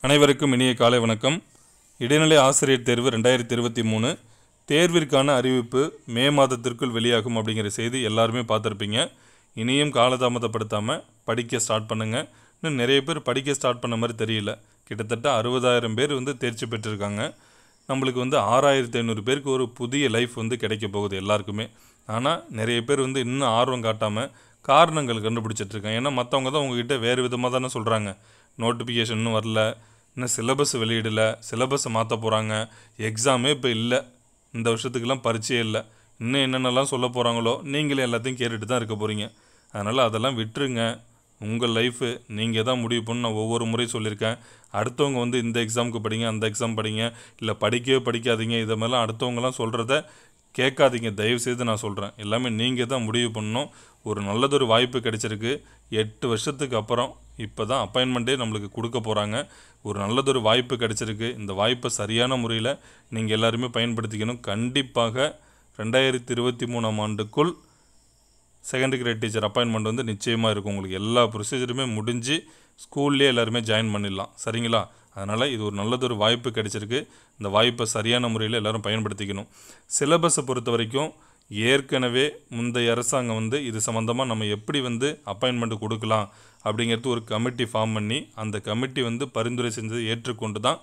அனைவருக்கும் இனிய காலை வணக்கம் இடைநிலை ஆசிரியர் தேர்வு ரெண்டாயிரத்தி இருபத்தி மூணு தேர்விற்கான அறிவிப்பு மே மாதத்திற்குள் வெளியாகும் அப்படிங்கிற செய்தி எல்லாருமே பார்த்துருப்பீங்க இனியும் காலதாமதப்படுத்தாமல் படிக்க ஸ்டார்ட் பண்ணுங்கள் இன்னும் நிறைய பேர் படிக்க ஸ்டார்ட் பண்ண மாதிரி தெரியல கிட்டத்தட்ட அறுபதாயிரம் பேர் வந்து தேர்ச்சி பெற்றிருக்காங்க நம்மளுக்கு வந்து ஆறாயிரத்தி ஐநூறு பேருக்கு ஒரு புதிய லைஃப் வந்து கிடைக்க போகுது எல்லாருக்குமே ஆனால் நிறைய பேர் வந்து இன்னும் ஆர்வம் காட்டாமல் காரணங்கள் கண்டுபிடிச்சிட்டு இருக்காங்க ஏன்னா மற்றவங்க தான் உங்ககிட்ட வேறு விதமாக தானே சொல்கிறாங்க நோட்டிஃபிகேஷன் இன்னும் வரல இன்னும் சிலபஸ் வெளியிடல சிலபஸை மாற்ற போகிறாங்க எக்ஸாமே இப்போ இல்லை இந்த வருஷத்துக்கெல்லாம் பரீட்சையே இல்லை இன்னும் என்னென்னலாம் சொல்ல போகிறாங்களோ நீங்களே எல்லாத்தையும் கேட்டுட்டு தான் இருக்க போகிறீங்க அதனால் அதெல்லாம் விட்டுருங்க உங்கள் லைஃபு நீங்கள் தான் முடிவு பண்ணு நான் ஒவ்வொரு முறையும் சொல்லியிருக்கேன் அடுத்தவங்க வந்து இந்த எக்ஸாமுக்கு படிங்க அந்த எக்ஸாம் படிங்க இல்லை படிக்கவே படிக்காதீங்க இதை மாதிரிலாம் அடுத்தவங்கலாம் சொல்கிறத கேட்காதீங்க தயவு செய்து நான் சொல்கிறேன் எல்லாமே நீங்கள் தான் முடிவு பண்ணணும் ஒரு நல்லதொரு வாய்ப்பு கிடைச்சிருக்கு எட்டு வருஷத்துக்கு அப்புறம் இப்போ தான் அப்பாயின்மெண்ட்டே நம்மளுக்கு கொடுக்க போகிறாங்க ஒரு நல்லதொரு வாய்ப்பு கிடைச்சிருக்கு இந்த வாய்ப்பை சரியான முறையில் நீங்கள் எல்லாருமே பயன்படுத்திக்கணும் கண்டிப்பாக ரெண்டாயிரத்தி இருபத்தி மூணாம் ஆண்டுக்குள் செகண்டரி கிரேட் டீச்சர் அப்பாயின்மெண்ட் வந்து நிச்சயமாக இருக்கும் உங்களுக்கு எல்லா ப்ரொசீஜருமே முடிஞ்சு ஸ்கூல்லேயே எல்லாருமே ஜாயின் பண்ணிடலாம் சரிங்களா அதனால் இது ஒரு நல்லதொரு வாய்ப்பு கிடைச்சிருக்கு இந்த வாய்ப்பை சரியான முறையில் எல்லாரும் பயன்படுத்திக்கணும் சிலபஸை பொறுத்த வரைக்கும் ஏற்கனவே முந்தைய அரசாங்கம் வந்து இது சம்மந்தமாக நம்ம எப்படி வந்து அப்பாயின்மெண்ட் கொடுக்கலாம் அப்படிங்கிறது ஒரு கமிட்டி ஃபார்ம் பண்ணி அந்த கமிட்டி வந்து பரிந்துரை செஞ்சதை ஏற்றுக்கொண்டு தான்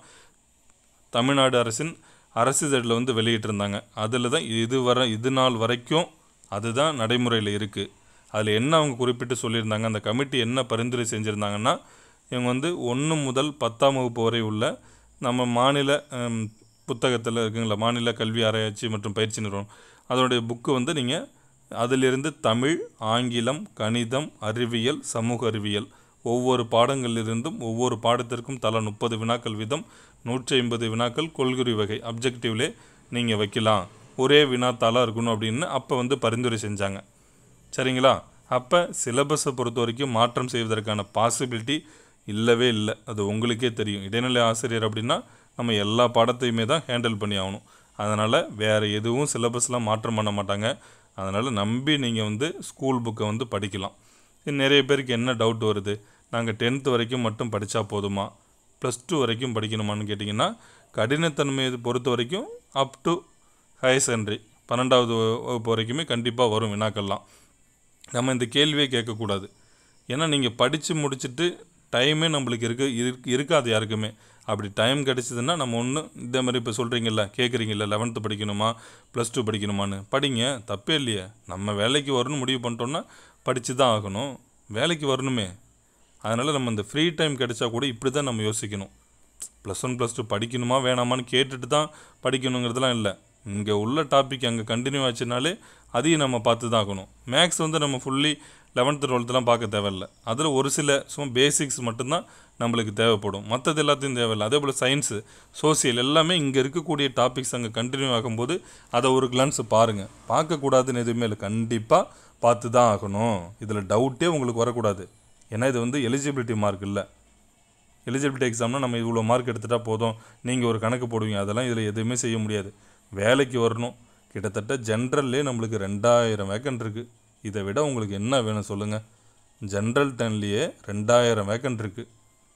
தமிழ்நாடு அரசின் அரசு இதழில் வந்து வெளியிட்டிருந்தாங்க அதில் தான் இது வர இது நாள் வரைக்கும் அதுதான் நடைமுறையில் இருக்குது அதில் என்ன அவங்க குறிப்பிட்டு சொல்லியிருந்தாங்க அந்த கமிட்டி என்ன பரிந்துரை செஞ்சுருந்தாங்கன்னா இவங்க வந்து ஒன்று முதல் பத்தாம் வகுப்பு வரை உள்ள நம்ம மாநில ஹம், புத்தகத்தில் இருக்குங்களா மாநில கல்வி ஆராய்ச்சி மற்றும் பயிற்சி நிறுவனம் அதனுடைய புக்கு வந்து நீங்கள் அதிலிருந்து தமிழ் ஆங்கிலம் கணிதம் அறிவியல் சமூக அறிவியல் ஒவ்வொரு பாடங்களிலிருந்தும் ஒவ்வொரு பாடத்திற்கும் தலா முப்பது வினாக்கள் வீதம் நூற்றி ஐம்பது வினாக்கள் கொள்குறி வகை அப்ஜெக்டிவ்லே நீங்கள் வைக்கலாம் ஒரே வினாத்தாளாக இருக்கணும் அப்படின்னு அப்போ வந்து பரிந்துரை செஞ்சாங்க சரிங்களா அப்போ சிலபஸை பொறுத்த வரைக்கும் மாற்றம் செய்வதற்கான பாசிபிலிட்டி இல்லவே இல்லை அது உங்களுக்கே தெரியும் இடைநிலை ஆசிரியர் அப்படின்னா நம்ம எல்லா பாடத்தையுமே தான் ஹேண்டில் பண்ணி ஆகணும் அதனால் வேறு எதுவும் சிலபஸ்லாம் மாற்றம் பண்ண மாட்டாங்க அதனால் நம்பி நீங்கள் வந்து ஸ்கூல் புக்கை வந்து படிக்கலாம் இது நிறைய பேருக்கு என்ன டவுட் வருது நாங்கள் டென்த்து வரைக்கும் மட்டும் படித்தா போதுமா ப்ளஸ் டூ வரைக்கும் படிக்கணுமான்னு கேட்டிங்கன்னா கடினத்தன்மையை பொறுத்த வரைக்கும் அப் டு ஹையர் செகண்டரி பன்னெண்டாவது வகு- வகுப்பு வரைக்குமே கண்டிப்பாக வரும் வினாக்கள்லாம் நம்ம இந்த கேள்வியே கேட்கக்கூடாது ஏன்னா நீங்கள் படித்து முடிச்சுட்டு டைமே நம்மளுக்கு இருக்கு இருக்கு- இருக்காது யாருக்குமே அப்படி டைம் கிடச்சிதுன்னா நம்ம ஒன்று இதே மாதிரி இப்போ சொல்கிறீங்கல்ல கேட்குறீங்கல்ல லெவன்த்து படிக்கணுமா ப்ளஸ் டூ படிக்கணுமான்னு படிங்க தப்பே இல்லையே நம்ம வேலைக்கு வரணும்னு முடிவு பண்ணிட்டோம்னா படித்து தான் ஆகணும் வேலைக்கு வரணுமே அதனால் நம்ம இந்த ஃப்ரீ டைம் கிடைச்சா கூட இப்படி தான் நம்ம யோசிக்கணும் ப்ளஸ் ஒன் ப்ளஸ் டூ படிக்கணுமா வேணாமான்னு கேட்டுட்டு தான் படிக்கணுங்கிறதுலாம் இல்லை இங்கே உள்ள டாபிக் அங்கே கண்டினியூ ஆச்சுனாலே அதையும் நம்ம பார்த்து தான் ஆகணும் மேக்ஸ் வந்து நம்ம ஃபுல்லி லெவன்த்து டுவெல்த்துலாம் பார்க்க தேவையில்ல அதில் ஒரு சில சும்மா பேசிக்ஸ் மட்டும்தான் நம்மளுக்கு தேவைப்படும் மற்றது எல்லாத்தையும் தேவையில்லை அதே போல் சயின்ஸு சோசியல் எல்லாமே இங்கே இருக்கக்கூடிய டாபிக்ஸ் அங்கே கண்டினியூ ஆகும்போது அதை ஒரு கிளான்ஸ் பாருங்கள் பார்க்கக்கூடாதுன்னு எதுவுமே இல்லை கண்டிப்பாக பார்த்து தான் ஆகணும் இதில் டவுட்டே உங்களுக்கு வரக்கூடாது ஏன்னா இது வந்து எலிஜிபிலிட்டி மார்க் இல்லை எலிஜிபிலிட்டி எக்ஸாம்னா நம்ம இவ்வளோ மார்க் எடுத்துட்டா போதும் நீங்கள் ஒரு கணக்கு போடுவீங்க அதெல்லாம் இதில் எதுவுமே செய்ய முடியாது வேலைக்கு வரணும் கிட்டத்தட்ட ஜென்ரல்லே நம்மளுக்கு ரெண்டாயிரம் வேக்கன்ட் இருக்குது இதை விட உங்களுக்கு என்ன வேணும் சொல்லுங்கள் ஜென்ரல் டென்லேயே ரெண்டாயிரம் வேக்கன்ட் இருக்குது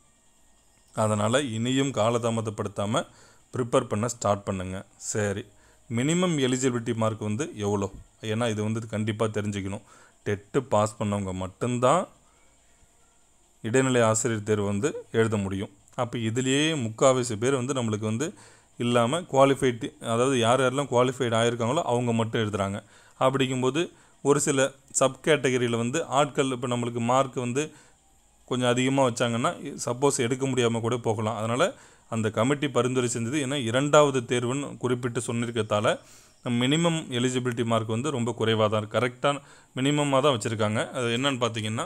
அதனால் இனியும் காலதாமதப்படுத்தாமல் ப்ரிப்பேர் பண்ண ஸ்டார்ட் பண்ணுங்கள் சரி மினிமம் எலிஜிபிலிட்டி மார்க் வந்து எவ்வளோ ஏன்னா இது வந்து கண்டிப்பாக தெரிஞ்சுக்கணும் டெட்டு பாஸ் பண்ணவங்க மட்டும்தான் இடைநிலை ஆசிரியர் தேர்வு வந்து எழுத முடியும் அப்போ இதுலேயே முக்கால்வாசி பேர் வந்து நம்மளுக்கு வந்து இல்லாமல் குவாலிஃபைடு அதாவது யார் யாரெல்லாம் குவாலிஃபைடு ஆகிருக்காங்களோ அவங்க மட்டும் எழுதுகிறாங்க அப்படிங்கும்போது ஒரு சில சப் கேட்டகரியில் வந்து ஆட்கள் இப்போ நம்மளுக்கு மார்க் வந்து கொஞ்சம் அதிகமாக வச்சாங்கன்னா சப்போஸ் எடுக்க முடியாமல் கூட போகலாம் அதனால் அந்த கமிட்டி பரிந்துரை செஞ்சது ஏன்னா இரண்டாவது தேர்வுன்னு குறிப்பிட்டு சொன்னிருக்கத்தால மினிமம் எலிஜிபிலிட்டி மார்க் வந்து ரொம்ப குறைவாக தான் இருக்குது கரெக்டான மினிமமாக தான் வச்சுருக்காங்க அது என்னன்னு பார்த்தீங்கன்னா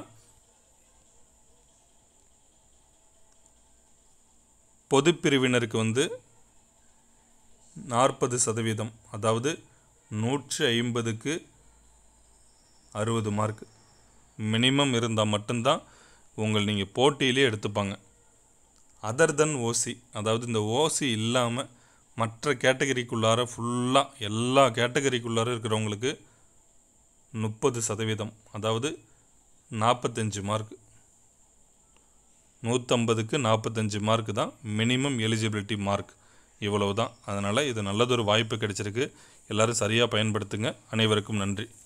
பொதுப்பிரிவினருக்கு வந்து நாற்பது சதவீதம் அதாவது நூற்றி ஐம்பதுக்கு அறுபது மார்க் மினிமம் இருந்தால் மட்டும்தான் உங்கள் நீங்கள் போட்டியிலே எடுத்துப்பாங்க அதர் தென் ஓசி அதாவது இந்த ஓசி இல்லாமல் மற்ற கேட்டகரிக்குள்ளார ஃபுல்லாக எல்லா கேட்டகரிக்குள்ளார இருக்கிறவங்களுக்கு முப்பது சதவீதம் அதாவது நாற்பத்தஞ்சு மார்க் நூற்றம்பதுக்கு நாற்பத்தஞ்சு மார்க் தான் மினிமம் எலிஜிபிலிட்டி மார்க் இவ்வளவு தான் அதனால் இது நல்லதொரு வாய்ப்பு கிடைச்சிருக்கு எல்லாரும் சரியாக பயன்படுத்துங்க அனைவருக்கும் நன்றி